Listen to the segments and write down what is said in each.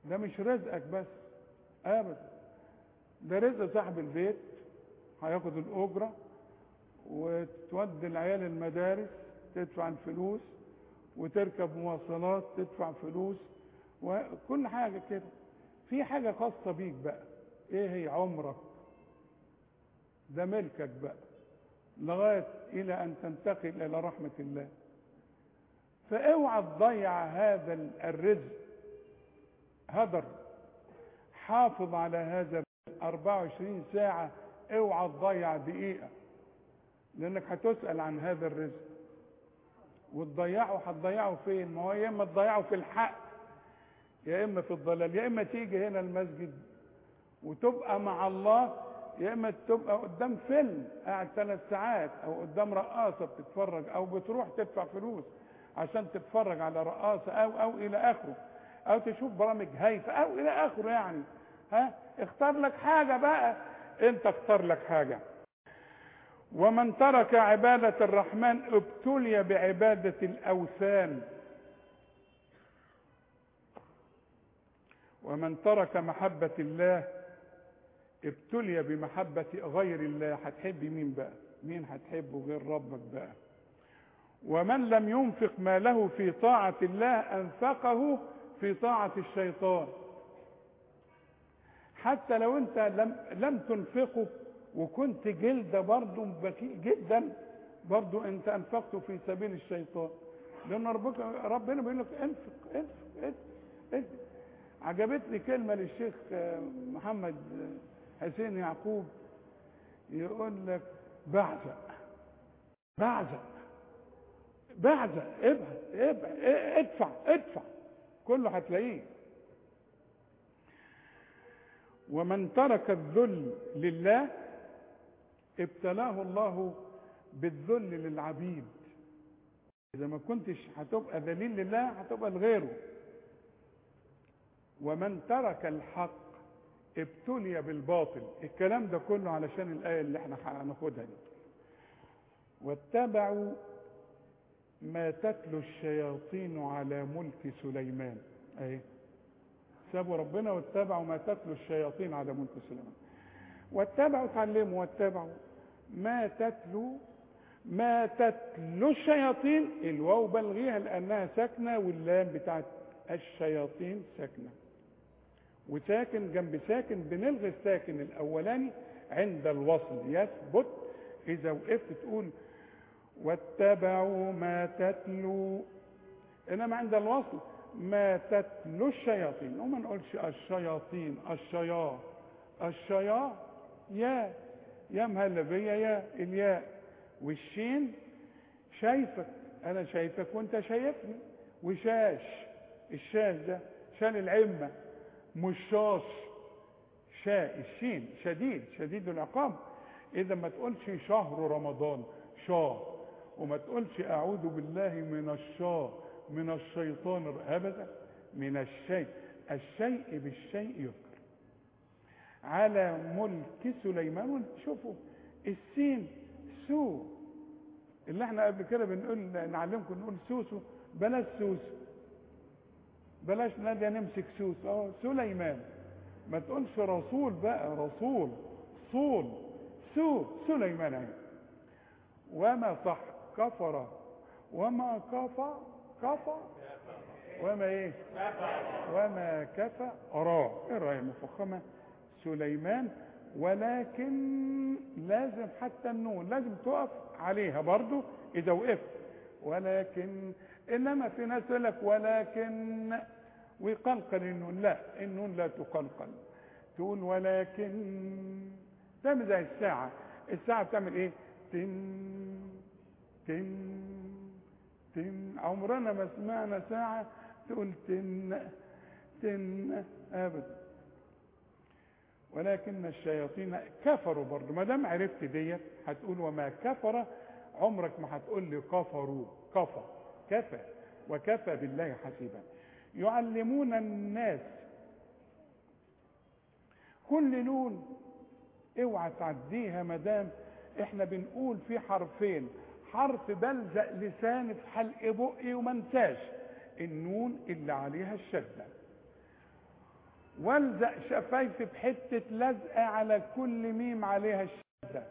ده مش رزقك بس ابدا ده رزق صاحب البيت هياخد الاجره وتودي العيال المدارس تدفع الفلوس وتركب مواصلات تدفع فلوس وكل حاجه كده في حاجه خاصه بيك بقى ايه هي عمرك ده ملكك بقى لغايه الى ان تنتقل الى رحمه الله فاوعى تضيع هذا الرزق هدر حافظ على هذا 24 ساعة اوعى تضيع دقيقة لانك هتسأل عن هذا الرزق وتضيعه هتضيعه فين ما هو يا اما تضيعه في الحق يا اما في الضلال يا اما تيجي هنا المسجد وتبقى مع الله يا اما تبقى قدام فيلم قاعد ثلاث ساعات او قدام رقاصه بتتفرج او بتروح تدفع فلوس عشان تتفرج على رقاصه او او الى اخره او تشوف برامج هايفه او الى اخره يعني ها اختار لك حاجه بقى انت اختار لك حاجه ومن ترك عباده الرحمن ابتلي بعباده الاوثان ومن ترك محبه الله ابتلي بمحبه غير الله هتحب مين بقى مين هتحبه غير ربك بقى ومن لم ينفق ماله في طاعه الله انفقه في طاعة الشيطان حتى لو انت لم, لم تنفقه وكنت جلدة برضه بكيء جدا برضه انت انفقته في سبيل الشيطان لان ربك ربنا بيقول لك انفق انفق انفق, انفق. عجبتني كلمة للشيخ محمد حسين يعقوب يقول لك بعزق بعزق بعزق ابعد ابعد ادفع ادفع كله هتلاقيه ومن ترك الذل لله ابتلاه الله بالذل للعبيد اذا ما كنتش هتبقى ذليل لله هتبقى لغيره ومن ترك الحق ابتلي بالباطل الكلام ده كله علشان الايه اللي احنا هناخدها دي واتبعوا ما تتلو الشياطين على ملك سليمان اهي سابوا ربنا واتبعوا ما تتلو الشياطين على ملك سليمان واتبعوا اتعلموا واتبعوا ما تتلو ما تتلو الشياطين الواو بلغيها لانها ساكنه واللام بتاعت الشياطين ساكنه وساكن جنب ساكن بنلغي الساكن الاولاني عند الوصل يثبت اذا وقفت تقول واتبعوا ما تتلو انما عند الوصل ما تتلو الشياطين وما نقولش الشياطين الشيا الشيا يا يا مهلبية يا الياء والشين شايفك انا شايفك وانت شايفني وشاش الشاش ده شان العمة مشاش شاء الشين شديد شديد العقاب اذا ما تقولش شهر رمضان شاه وما تقولش اعوذ بالله من الشا من الشيطان ابدا من الشيء الشيء بالشيء يذكر على ملك سليمان شوفوا السين سو اللي احنا قبل كده بنقول نعلمكم نقول سوسو بلاش سوسو بلاش نادي نمسك سوس اه سليمان ما تقولش رسول بقى رسول صول سو سليمان اهي وما صح كفر وما كفى كفى وما ايه وما كفى أراه ايه الرأي المفخمة سليمان ولكن لازم حتى النون لازم تقف عليها برضو اذا وقفت ولكن انما في ناس يقول لك ولكن ويقلقل النون لا النون لا تقلقل تقول ولكن تعمل زي الساعة الساعة بتعمل ايه تن تن تن عمرنا ما سمعنا ساعة تقول تن تن ابدا ولكن الشياطين كفروا برضه ما دام عرفت ديت هتقول وما كفر عمرك ما هتقول لي كفروا كفى كفى وكفى بالله حسيبا يعلمون الناس كل نون اوعى تعديها ما دام احنا بنقول في حرفين حرف بلزق لساني في حلق بقي وما انساش النون اللي عليها الشده والزق شفايفي بحته لزقه على كل ميم عليها الشده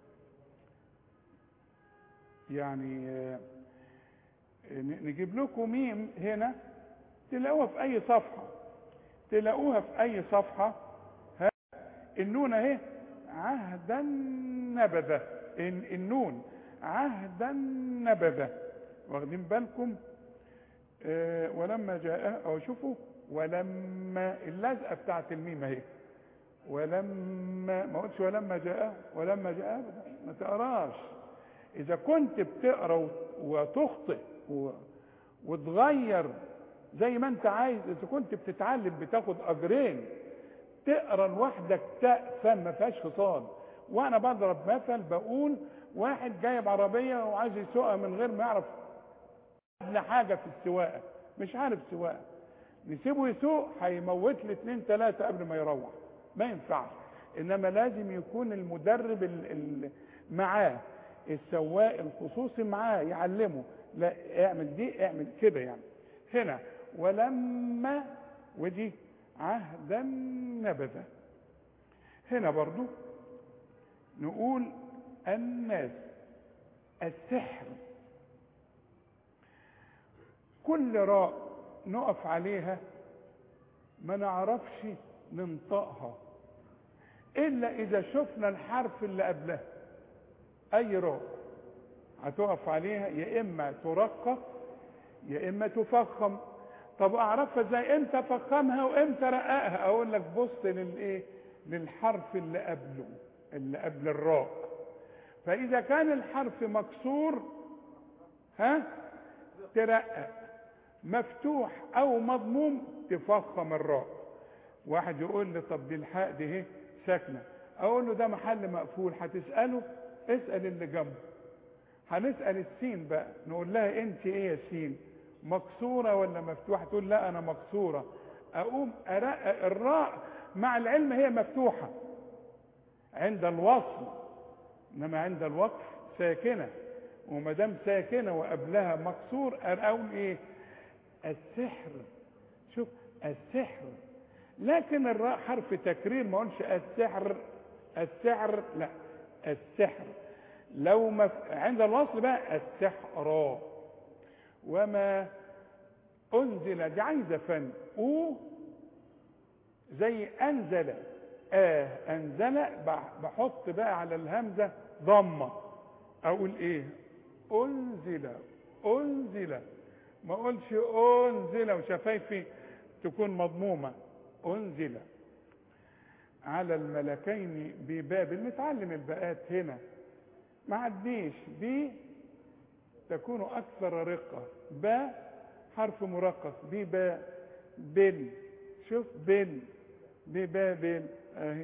يعني آه، ن- نجيب لكم ميم هنا تلاقوها في اي صفحه تلاقوها في اي صفحه ها النون اهي عهدا نبذه الن- النون عهدا نبذه واخدين بالكم آه، ولما جاء او شوفوا ولما اللزقه بتاعت الميم اهي ولما ما قلتش ولما جاء ولما جاء أبداً، ما تقراش اذا كنت بتقرا وت- وتخطئ و- وتغير زي ما انت عايز اذا كنت بتتعلم بتاخد اجرين تقرا لوحدك تاء فم ما فيهاش خصال وانا بضرب مثل بقول واحد جايب عربيه وعايز يسوقها من غير ما يعرف ادنى حاجه في السواقه مش عارف سواقه نسيبه يسوق هيموت لي اتنين تلاته قبل ما يروح ما ينفعش انما لازم يكون المدرب ال ال معاه السواق الخصوصي معاه يعلمه لا اعمل دي اعمل كده يعني هنا ولما ودي عهدا نبذه هنا برضو نقول الناس السحر كل راء نقف عليها ما نعرفش ننطقها الا اذا شفنا الحرف اللي قبلها اي راء هتقف عليها يا اما ترقق يا اما تفخم طب اعرفها ازاي امتى افخمها وامتى ارققها اقول لك بص للايه للحرف اللي قبله اللي قبل الراء فاذا كان الحرف مكسور ها ترقق مفتوح او مضموم تفخم الراء واحد يقول لي طب دي الحاء دي اهي ساكنه اقول له ده محل مقفول هتساله اسال اللي جنبه هنسال السين بقى نقول لها انت ايه يا سين مكسوره ولا مفتوحه تقول لا انا مكسوره اقوم ارقق الراء مع العلم هي مفتوحه عند الوصل انما عند الوقف ساكنه وما دام ساكنه وقبلها مكسور اقول ايه السحر شوف السحر لكن الراء حرف تكرير ما اقولش السحر السحر لا السحر لو مف... عند الوصل بقى السحر وما انزل دي عايزه فن او زي انزل اه انزل بحط بقى على الهمزه ضمه اقول ايه انزل انزل ما اقولش انزل وشفايفي تكون مضمومه انزل على الملكين ببابل نتعلم الباءات هنا ما عديش بي تكون اكثر رقه با حرف مرقق بي با بل شوف بل ببابل اهي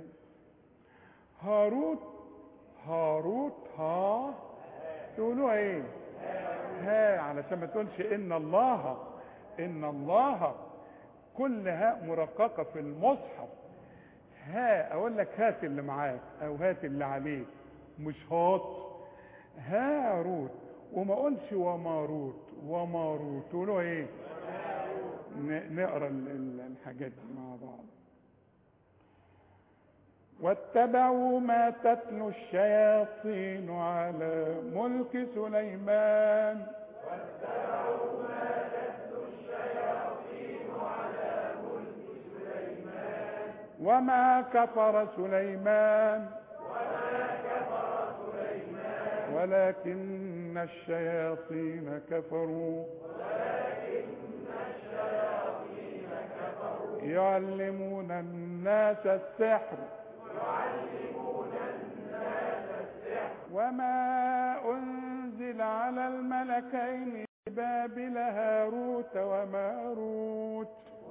هاروت هاروت ها تقولوها ايه ها علشان ما تقولش ان الله ان الله كل هاء مرققه في المصحف ها اقول لك هات اللي معاك او هات اللي عليك مش هات هاروت وما اقولش وماروت وماروت تقولوا ايه نقرا الحاجات دي مع بعض واتبعوا ما تتلو الشياطين على ملك سليمان واتبعوا ما تتلو الشياطين على ملك سليمان وما كفر سليمان وما كفر سليمان ولكن الشياطين كفروا ولكن الشياطين كفروا يعلمون الناس السحر يعلمون الناس السحر وما أنزل على الملكين ببابل هاروت وماروت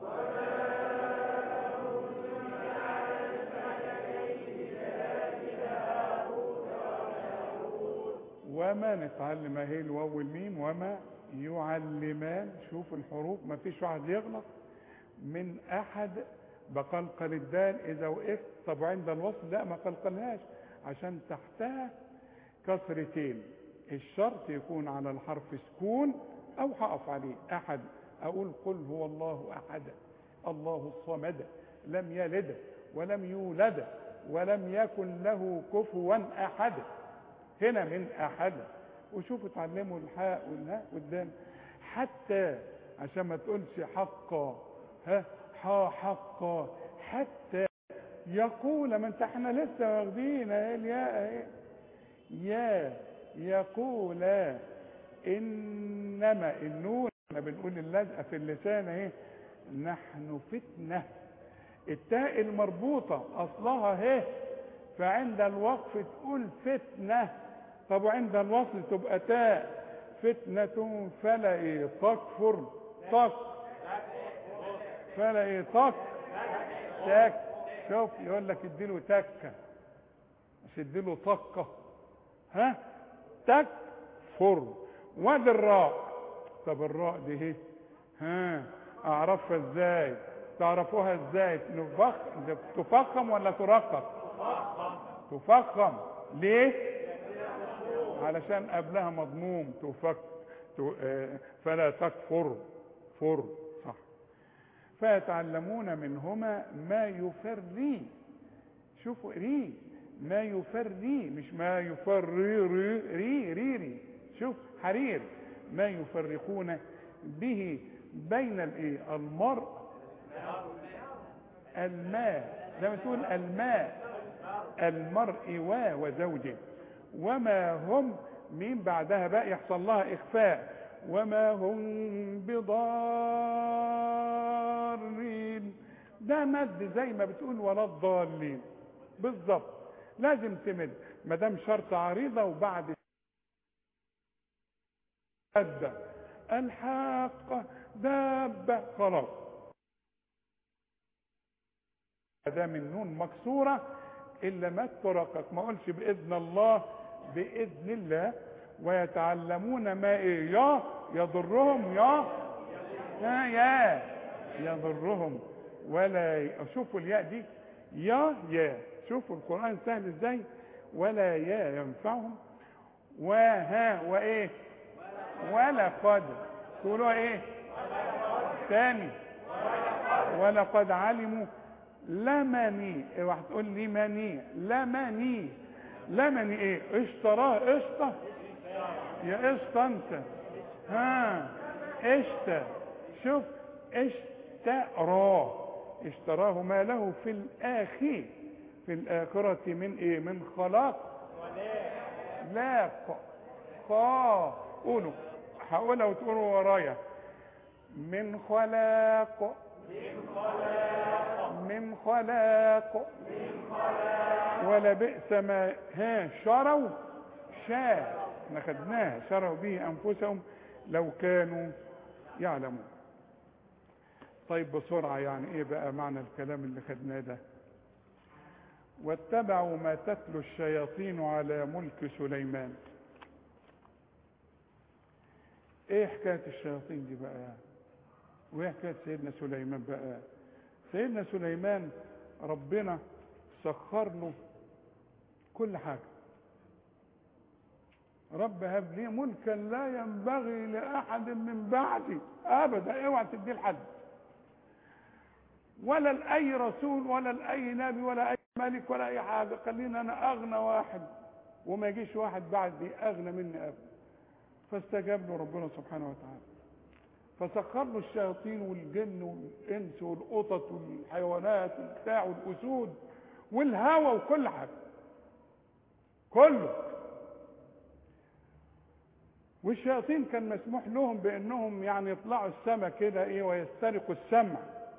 وما نتعلم اهي الواو والميم وما يعلمان شوف الحروف ما فيش واحد يغلط من احد بقلقل الدال اذا وقفت طب عند الوصل لا ما قلقلهاش عشان تحتها كسرتين الشرط يكون على الحرف سكون او هقف عليه احد اقول قل هو الله احد الله الصمد لم يلد ولم يولد ولم يكن له كفوا احد هنا من احد وشوفوا اتعلموا الحاء والهاء قدام حتى عشان ما تقولش حقا ها حا حقا حتى يقول ما انت احنا لسه واخدين اهي الياء اهي يا يقول انما النون احنا بنقول اللزقه في اللسان اهي نحن فتنه التاء المربوطه اصلها اهي فعند الوقف تقول فتنه طب وعند الوصل تبقى تاء فتنة فلا ايه تكفر تك فلا ايه تك تك شوف يقول لك اديله تكة مش اديله طقة ها تكفر وادي الراء طب الراء دي ايه ها اعرفها ازاي تعرفوها ازاي نفخ تفخم ولا ترقق تفخم ليه علشان قبلها مضموم تفك فلا تكفر فر صح فيتعلمون منهما ما يفري شوفوا ري ما يفري مش ما يفري ري ري ري, ري. شوف حرير ما يفرقون به بين الايه المرء الماء زي ما تقول الماء المرء و وزوجه وما هم مين بعدها بقى يحصل لها اخفاء وما هم بضارين ده مد زي ما بتقول ولا الضالين بالظبط لازم تمد ما دام شرط عريضه وبعد أدى الحاقة دابة خلاص ده من نون مكسورة إلا ما ترقق ما قلش بإذن الله بإذن الله ويتعلمون ما إيه يا يضرهم يا يا يا يضرهم ولا ي... شوفوا الياء دي يا يا شوفوا القرآن سهل ازاي ولا يا ينفعهم وها وايه ولا قد تقولوا ايه ثاني ولقد علموا لمني اوعى تقول لي مني لمني لمني ايه اشتراه قشطه يا قشطه انت ها اشتى شوف اشتراه اشتراه ما له في الاخر في الاخره من ايه من خلاق لاق خا قولوا هقولها وتقولوا ورايا من خلاق من خلاق من خلاق من خلاق ولا بئس ما ها شروا شا احنا خدناها شروا به انفسهم لو كانوا يعلمون طيب بسرعة يعني ايه بقى معنى الكلام اللي خدناه ده واتبعوا ما تتلو الشياطين على ملك سليمان ايه حكاية الشياطين دي بقى وايه حكاية سيدنا سليمان بقى سيدنا سليمان ربنا سخر له كل حاجة رب هب لي ملكا لا ينبغي لأحد من بعدي أبدا اوعى تديه لحد ولا لأي رسول ولا لأي نبي ولا أي ملك ولا أي حاجة خلينا أنا أغنى واحد وما يجيش واحد بعدي أغنى مني أبدا فاستجاب له ربنا سبحانه وتعالى فسخر له الشياطين والجن والإنس والقطط والحيوانات والبتاع والأسود والهوى وكل حاجة كله والشياطين كان مسموح لهم بانهم يعني يطلعوا السماء كده ايه ويسترقوا السمع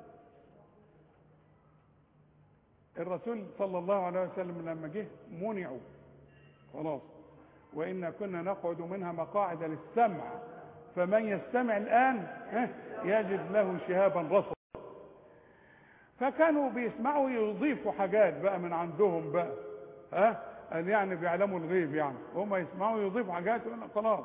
الرسول صلى الله عليه وسلم لما جه منعوا خلاص وإنا كنا نقعد منها مقاعد للسمع فمن يستمع الآن ها، يجد له شهابا رصدا فكانوا بيسمعوا يضيفوا حاجات بقى من عندهم بقى ها قال يعني بيعلموا الغيب يعني هم يسمعوا يضيفوا حاجات يقول لك خلاص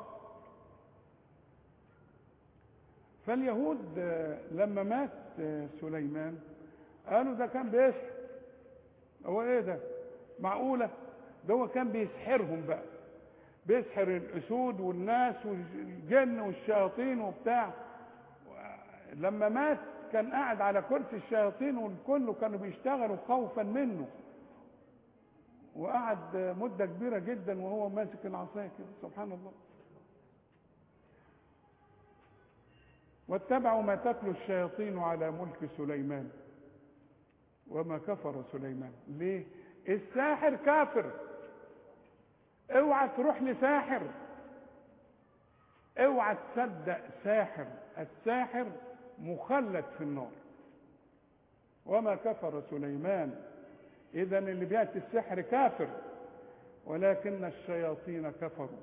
فاليهود آه، لما مات آه، سليمان قالوا ده كان بيسحر هو ايه ده معقوله ده هو كان بيسحرهم بقى بيسحر الاسود والناس والجن والشياطين وبتاع لما مات كان قاعد على كرسي الشياطين والكل كانوا بيشتغلوا خوفا منه وقعد مدة كبيرة جدا وهو ماسك العصاية كده سبحان الله واتبعوا ما تتلو الشياطين على ملك سليمان وما كفر سليمان ليه الساحر كافر اوعى تروح لساحر اوعى تصدق ساحر الساحر مخلد في النار وما كفر سليمان اذا اللي بياتي السحر كافر ولكن الشياطين كفروا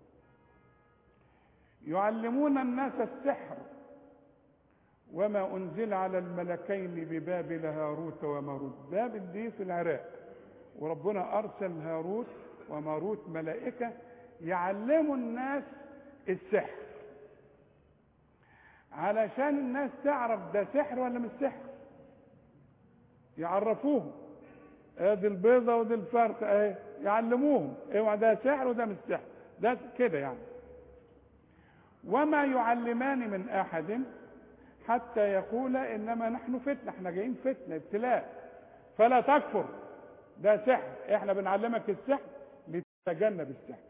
يعلمون الناس السحر وما انزل على الملكين ببابل هاروت وماروت بابل دي في العراق وربنا ارسل هاروت وماروت ملائكه يعلموا الناس السحر علشان الناس تعرف ده سحر ولا مش سحر يعرفوهم ادي البيضة ودي الفرق اهي يعلموهم اوعى ده سحر وده مش سحر ده كده يعني وما يعلمان من احد حتى يقول انما نحن فتنه احنا جايين فتنه ابتلاء فلا تكفر ده سحر احنا بنعلمك السحر لتتجنب السحر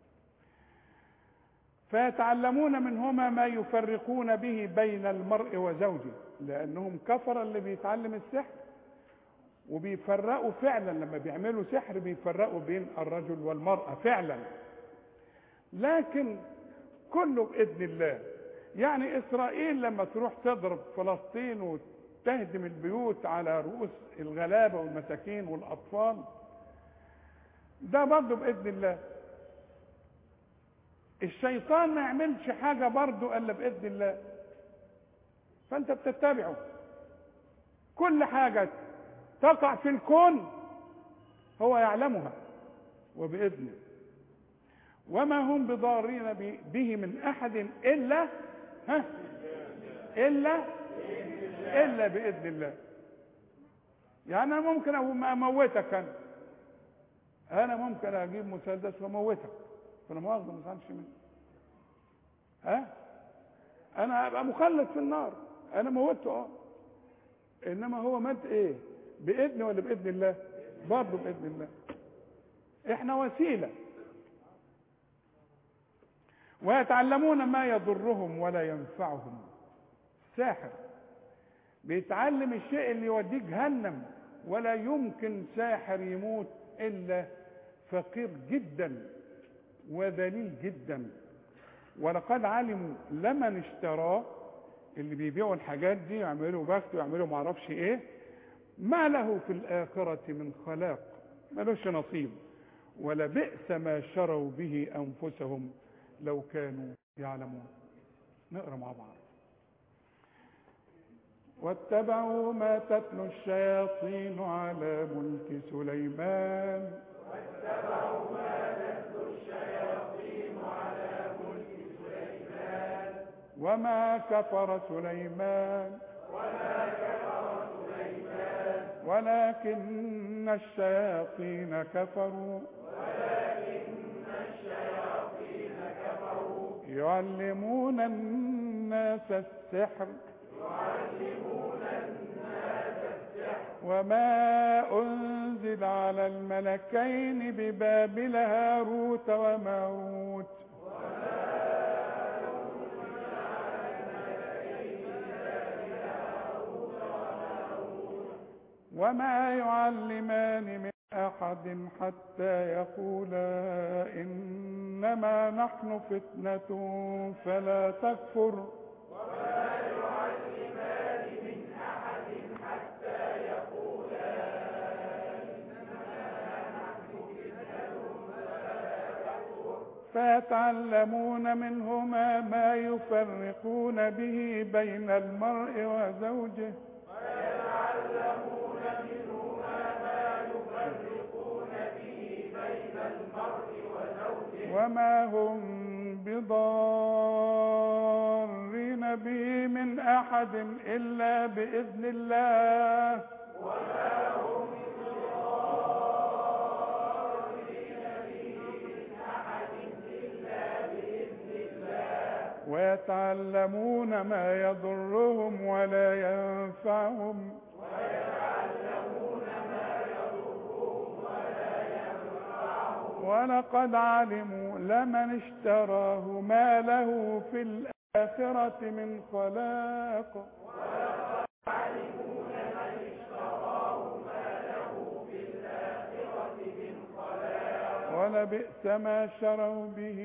فيتعلمون منهما ما يفرقون به بين المرء وزوجه لانهم كفر اللي بيتعلم السحر وبيفرقوا فعلا لما بيعملوا سحر بيفرقوا بين الرجل والمرأة فعلا لكن كله بإذن الله يعني إسرائيل لما تروح تضرب فلسطين وتهدم البيوت على رؤوس الغلابة والمساكين والأطفال ده برضه بإذن الله الشيطان ما يعملش حاجة برضه إلا بإذن الله فأنت بتتبعه كل حاجة تقع في الكون هو يعلمها وبإذنه وما هم بضارين به من أحد إلا ها إلا إلا بإذن الله يعني أنا ممكن أموتك أنا أنا ممكن أجيب مسدس وأموتك فأنا مؤاخذة ما تزعلش مني ها أنا هبقى مخلد في النار أنا موته أه إنما هو مات إيه بإذن ولا بإذن الله برضه بإذن الله إحنا وسيلة ويتعلمون ما يضرهم ولا ينفعهم ساحر بيتعلم الشيء اللي يوديه جهنم ولا يمكن ساحر يموت إلا فقير جدا وذليل جدا ولقد علموا لمن اشتراه اللي بيبيعوا الحاجات دي يعملوا بخت ويعملوا معرفش ايه ما له في الآخرة من خلاق ملوش نصيب ولبئس ما شروا به أنفسهم لو كانوا يعلمون نقرأ مع بعض واتبعوا ما تتلو الشياطين على ملك سليمان واتبعوا ما تتلو الشياطين على ملك سليمان وما كفر سليمان وما كفر سليمان ولكن الشياطين كفروا ولكن الشياطين كفروا يعلمون الناس السحر يعلمون الناس السحر وما أنزل على الملكين ببابل هاروت وماروت وما يعلمان من أحد حتى يقولا إنما نحن فتنة فلا تكفر وما يعلمان من أحد حتى يقولا فيتعلمون منهما ما يفرقون به بين المرء وزوجه ويتعلمون منهما ما يفرقون به بين المرء وزوجه وما هم بضارين به من أحد إلا بإذن الله وما هم ويتعلمون ما يضرهم ولا ينفعهم ولقد علموا لمن اشتراه ما له في الآخرة من خلاق ولبئس ما شروا به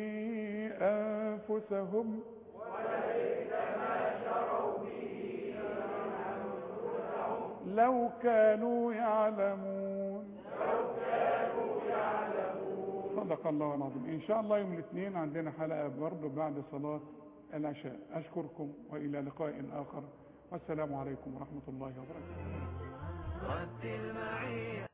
أنفسهم لو كانوا يعلمون صدق الله العظيم إن شاء الله يوم الاثنين عندنا حلقة برضه بعد صلاة العشاء أشكركم وإلى لقاء آخر والسلام عليكم ورحمة الله وبركاته رتل معي